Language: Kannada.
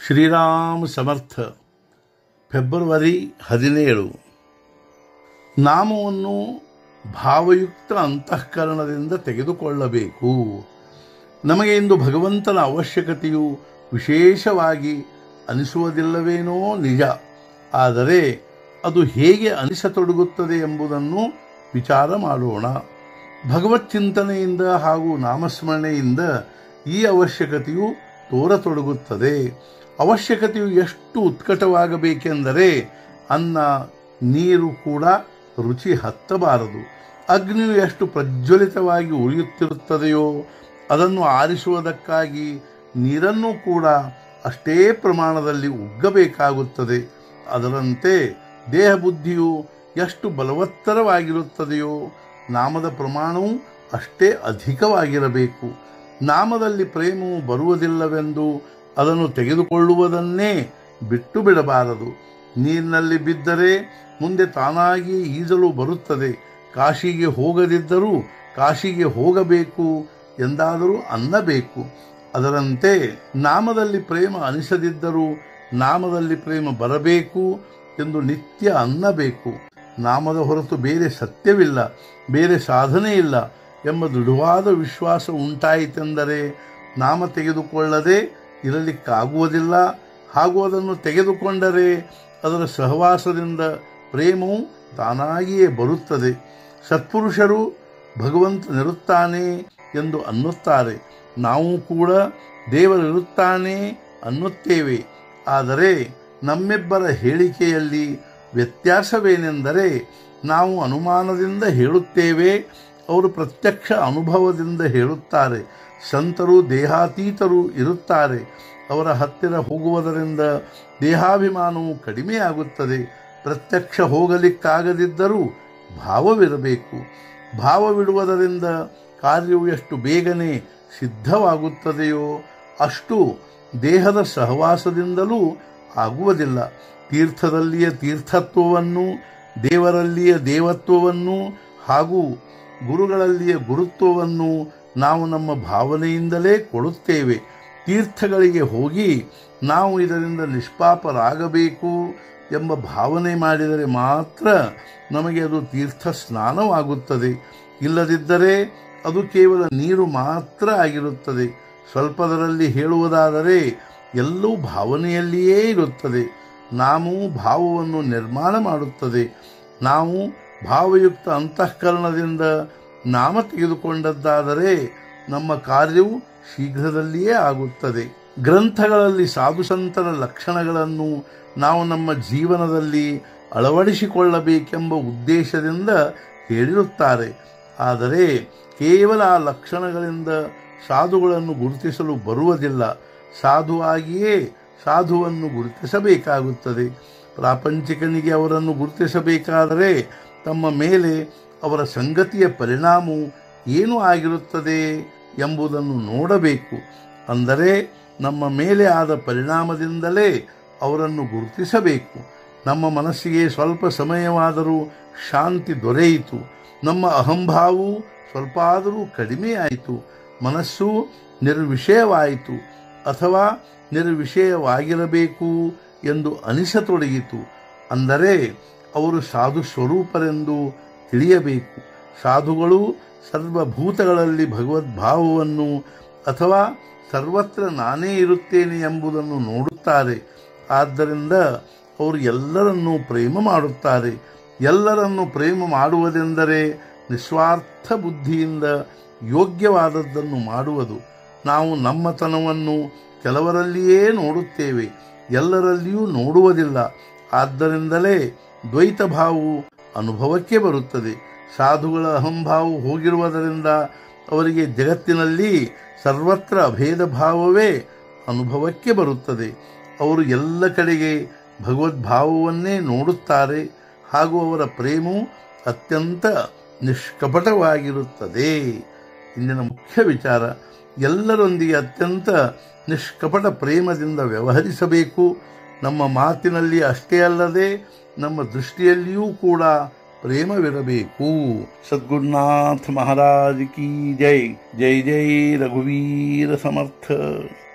ಶ್ರೀರಾಮ್ ಸಮರ್ಥ ಫೆಬ್ರವರಿ ಹದಿನೇಳು ನಾಮವನ್ನು ಭಾವಯುಕ್ತ ಅಂತಃಕರಣದಿಂದ ತೆಗೆದುಕೊಳ್ಳಬೇಕು ನಮಗೆ ಇಂದು ಭಗವಂತನ ಅವಶ್ಯಕತೆಯು ವಿಶೇಷವಾಗಿ ಅನಿಸುವುದಿಲ್ಲವೇನೋ ನಿಜ ಆದರೆ ಅದು ಹೇಗೆ ಅನಿಸತೊಡಗುತ್ತದೆ ಎಂಬುದನ್ನು ವಿಚಾರ ಮಾಡೋಣ ಭಗವತ್ ಚಿಂತನೆಯಿಂದ ಹಾಗೂ ನಾಮಸ್ಮರಣೆಯಿಂದ ಈ ಅವಶ್ಯಕತೆಯು ತೋರತೊಡಗುತ್ತದೆ ಅವಶ್ಯಕತೆಯು ಎಷ್ಟು ಉತ್ಕಟವಾಗಬೇಕೆಂದರೆ ಅನ್ನ ನೀರು ಕೂಡ ರುಚಿ ಹತ್ತಬಾರದು ಅಗ್ನಿಯು ಎಷ್ಟು ಪ್ರಜ್ವಲಿತವಾಗಿ ಉರಿಯುತ್ತಿರುತ್ತದೆಯೋ ಅದನ್ನು ಆರಿಸುವುದಕ್ಕಾಗಿ ನೀರನ್ನು ಕೂಡ ಅಷ್ಟೇ ಪ್ರಮಾಣದಲ್ಲಿ ಉಗ್ಗಬೇಕಾಗುತ್ತದೆ ಅದರಂತೆ ದೇಹ ಬುದ್ಧಿಯು ಎಷ್ಟು ಬಲವತ್ತರವಾಗಿರುತ್ತದೆಯೋ ನಾಮದ ಪ್ರಮಾಣವೂ ಅಷ್ಟೇ ಅಧಿಕವಾಗಿರಬೇಕು ನಾಮದಲ್ಲಿ ಪ್ರೇಮವು ಬರುವುದಿಲ್ಲವೆಂದು ಅದನ್ನು ತೆಗೆದುಕೊಳ್ಳುವುದನ್ನೇ ಬಿಟ್ಟು ಬಿಡಬಾರದು ನೀರಿನಲ್ಲಿ ಬಿದ್ದರೆ ಮುಂದೆ ತಾನಾಗಿ ಈಜಲು ಬರುತ್ತದೆ ಕಾಶಿಗೆ ಹೋಗದಿದ್ದರೂ ಕಾಶಿಗೆ ಹೋಗಬೇಕು ಎಂದಾದರೂ ಅನ್ನಬೇಕು ಅದರಂತೆ ನಾಮದಲ್ಲಿ ಪ್ರೇಮ ಅನಿಸದಿದ್ದರೂ ನಾಮದಲ್ಲಿ ಪ್ರೇಮ ಬರಬೇಕು ಎಂದು ನಿತ್ಯ ಅನ್ನಬೇಕು ನಾಮದ ಹೊರತು ಬೇರೆ ಸತ್ಯವಿಲ್ಲ ಬೇರೆ ಸಾಧನೆ ಇಲ್ಲ ಎಂಬ ದೃಢವಾದ ವಿಶ್ವಾಸ ಉಂಟಾಯಿತೆಂದರೆ ನಾಮ ತೆಗೆದುಕೊಳ್ಳದೆ ಇರಲಿಕ್ಕಾಗುವುದಿಲ್ಲ ಹಾಗೂ ಅದನ್ನು ತೆಗೆದುಕೊಂಡರೆ ಅದರ ಸಹವಾಸದಿಂದ ಪ್ರೇಮವು ತಾನಾಗಿಯೇ ಬರುತ್ತದೆ ಸತ್ಪುರುಷರು ಭಗವಂತನಿರುತ್ತಾನೆ ಎಂದು ಅನ್ನುತ್ತಾರೆ ನಾವು ಕೂಡ ದೇವರಿರುತ್ತಾನೆ ಅನ್ನುತ್ತೇವೆ ಆದರೆ ನಮ್ಮಿಬ್ಬರ ಹೇಳಿಕೆಯಲ್ಲಿ ವ್ಯತ್ಯಾಸವೇನೆಂದರೆ ನಾವು ಅನುಮಾನದಿಂದ ಹೇಳುತ್ತೇವೆ ಅವರು ಪ್ರತ್ಯಕ್ಷ ಅನುಭವದಿಂದ ಹೇಳುತ್ತಾರೆ ಸಂತರು ದೇಹಾತೀತರು ಇರುತ್ತಾರೆ ಅವರ ಹತ್ತಿರ ಹೋಗುವುದರಿಂದ ದೇಹಾಭಿಮಾನವು ಕಡಿಮೆಯಾಗುತ್ತದೆ ಪ್ರತ್ಯಕ್ಷ ಹೋಗಲಿಕ್ಕಾಗದಿದ್ದರೂ ಭಾವವಿರಬೇಕು ಭಾವವಿಡುವುದರಿಂದ ಕಾರ್ಯವು ಎಷ್ಟು ಬೇಗನೆ ಸಿದ್ಧವಾಗುತ್ತದೆಯೋ ಅಷ್ಟು ದೇಹದ ಸಹವಾಸದಿಂದಲೂ ಆಗುವುದಿಲ್ಲ ತೀರ್ಥದಲ್ಲಿಯ ತೀರ್ಥತ್ವವನ್ನು ದೇವರಲ್ಲಿಯ ದೇವತ್ವವನ್ನು ಹಾಗೂ ಗುರುಗಳಲ್ಲಿಯ ಗುರುತ್ವವನ್ನು ನಾವು ನಮ್ಮ ಭಾವನೆಯಿಂದಲೇ ಕೊಡುತ್ತೇವೆ ತೀರ್ಥಗಳಿಗೆ ಹೋಗಿ ನಾವು ಇದರಿಂದ ನಿಷ್ಪಾಪರಾಗಬೇಕು ಎಂಬ ಭಾವನೆ ಮಾಡಿದರೆ ಮಾತ್ರ ನಮಗೆ ಅದು ತೀರ್ಥ ಸ್ನಾನವಾಗುತ್ತದೆ ಇಲ್ಲದಿದ್ದರೆ ಅದು ಕೇವಲ ನೀರು ಮಾತ್ರ ಆಗಿರುತ್ತದೆ ಸ್ವಲ್ಪದರಲ್ಲಿ ಹೇಳುವುದಾದರೆ ಎಲ್ಲವೂ ಭಾವನೆಯಲ್ಲಿಯೇ ಇರುತ್ತದೆ ನಾವು ಭಾವವನ್ನು ನಿರ್ಮಾಣ ಮಾಡುತ್ತದೆ ನಾವು ಭಾವಯುಕ್ತ ಅಂತಃಕರಣದಿಂದ ನಾಮ ತೆಗೆದುಕೊಂಡದ್ದಾದರೆ ನಮ್ಮ ಕಾರ್ಯವು ಶೀಘ್ರದಲ್ಲಿಯೇ ಆಗುತ್ತದೆ ಗ್ರಂಥಗಳಲ್ಲಿ ಸಾಧುಸಂತರ ಲಕ್ಷಣಗಳನ್ನು ನಾವು ನಮ್ಮ ಜೀವನದಲ್ಲಿ ಅಳವಡಿಸಿಕೊಳ್ಳಬೇಕೆಂಬ ಉದ್ದೇಶದಿಂದ ಹೇಳಿರುತ್ತಾರೆ ಆದರೆ ಕೇವಲ ಆ ಲಕ್ಷಣಗಳಿಂದ ಸಾಧುಗಳನ್ನು ಗುರುತಿಸಲು ಬರುವುದಿಲ್ಲ ಸಾಧುವಾಗಿಯೇ ಸಾಧುವನ್ನು ಗುರುತಿಸಬೇಕಾಗುತ್ತದೆ ಪ್ರಾಪಂಚಿಕನಿಗೆ ಅವರನ್ನು ಗುರುತಿಸಬೇಕಾದರೆ ತಮ್ಮ ಮೇಲೆ ಅವರ ಸಂಗತಿಯ ಪರಿಣಾಮವು ಏನು ಆಗಿರುತ್ತದೆ ಎಂಬುದನ್ನು ನೋಡಬೇಕು ಅಂದರೆ ನಮ್ಮ ಮೇಲೆ ಆದ ಪರಿಣಾಮದಿಂದಲೇ ಅವರನ್ನು ಗುರುತಿಸಬೇಕು ನಮ್ಮ ಮನಸ್ಸಿಗೆ ಸ್ವಲ್ಪ ಸಮಯವಾದರೂ ಶಾಂತಿ ದೊರೆಯಿತು ನಮ್ಮ ಅಹಂಭಾವವು ಸ್ವಲ್ಪ ಆದರೂ ಕಡಿಮೆಯಾಯಿತು ಮನಸ್ಸು ನಿರ್ವಿಷಯವಾಯಿತು ಅಥವಾ ನಿರ್ವಿಷಯವಾಗಿರಬೇಕು ಎಂದು ಅನಿಸತೊಡಗಿತು ಅಂದರೆ ಅವರು ಸಾಧು ಸ್ವರೂಪರೆಂದು ತಿಳಿಯಬೇಕು ಸಾಧುಗಳು ಸರ್ವಭೂತಗಳಲ್ಲಿ ಭಗವದ್ಭಾವವನ್ನು ಅಥವಾ ಸರ್ವತ್ರ ನಾನೇ ಇರುತ್ತೇನೆ ಎಂಬುದನ್ನು ನೋಡುತ್ತಾರೆ ಆದ್ದರಿಂದ ಅವರು ಎಲ್ಲರನ್ನೂ ಪ್ರೇಮ ಮಾಡುತ್ತಾರೆ ಎಲ್ಲರನ್ನು ಪ್ರೇಮ ಮಾಡುವುದೆಂದರೆ ನಿಸ್ವಾರ್ಥ ಬುದ್ಧಿಯಿಂದ ಯೋಗ್ಯವಾದದ್ದನ್ನು ಮಾಡುವುದು ನಾವು ನಮ್ಮತನವನ್ನು ಕೆಲವರಲ್ಲಿಯೇ ನೋಡುತ್ತೇವೆ ಎಲ್ಲರಲ್ಲಿಯೂ ನೋಡುವುದಿಲ್ಲ ಆದ್ದರಿಂದಲೇ ದ್ವೈತ ಭಾವವು ಅನುಭವಕ್ಕೆ ಬರುತ್ತದೆ ಸಾಧುಗಳ ಅಹಂಭಾವ ಹೋಗಿರುವುದರಿಂದ ಅವರಿಗೆ ಜಗತ್ತಿನಲ್ಲಿ ಸರ್ವತ್ರ ಅಭೇದ ಭಾವವೇ ಅನುಭವಕ್ಕೆ ಬರುತ್ತದೆ ಅವರು ಎಲ್ಲ ಕಡೆಗೆ ಭಗವದ್ಭಾವವನ್ನೇ ನೋಡುತ್ತಾರೆ ಹಾಗೂ ಅವರ ಪ್ರೇಮವು ಅತ್ಯಂತ ನಿಷ್ಕಪಟವಾಗಿರುತ್ತದೆ ಇಂದಿನ ಮುಖ್ಯ ವಿಚಾರ ಎಲ್ಲರೊಂದಿಗೆ ಅತ್ಯಂತ ನಿಷ್ಕಪಟ ಪ್ರೇಮದಿಂದ ವ್ಯವಹರಿಸಬೇಕು ನಮ್ಮ ಮಾತಿನಲ್ಲಿ ಅಷ್ಟೇ ಅಲ್ಲದೆ ನಮ್ಮ ದೃಷ್ಟಿಯಲ್ಲಿಯೂ ಕೂಡ ಪ್ರೇಮವಿರಬೇಕು ಸದ್ಗುರುನಾಥ ಮಹಾರಾಜ್ ಕಿ ಜೈ ಜೈ ಜೈ ರಘುವೀರ ಸಮರ್ಥ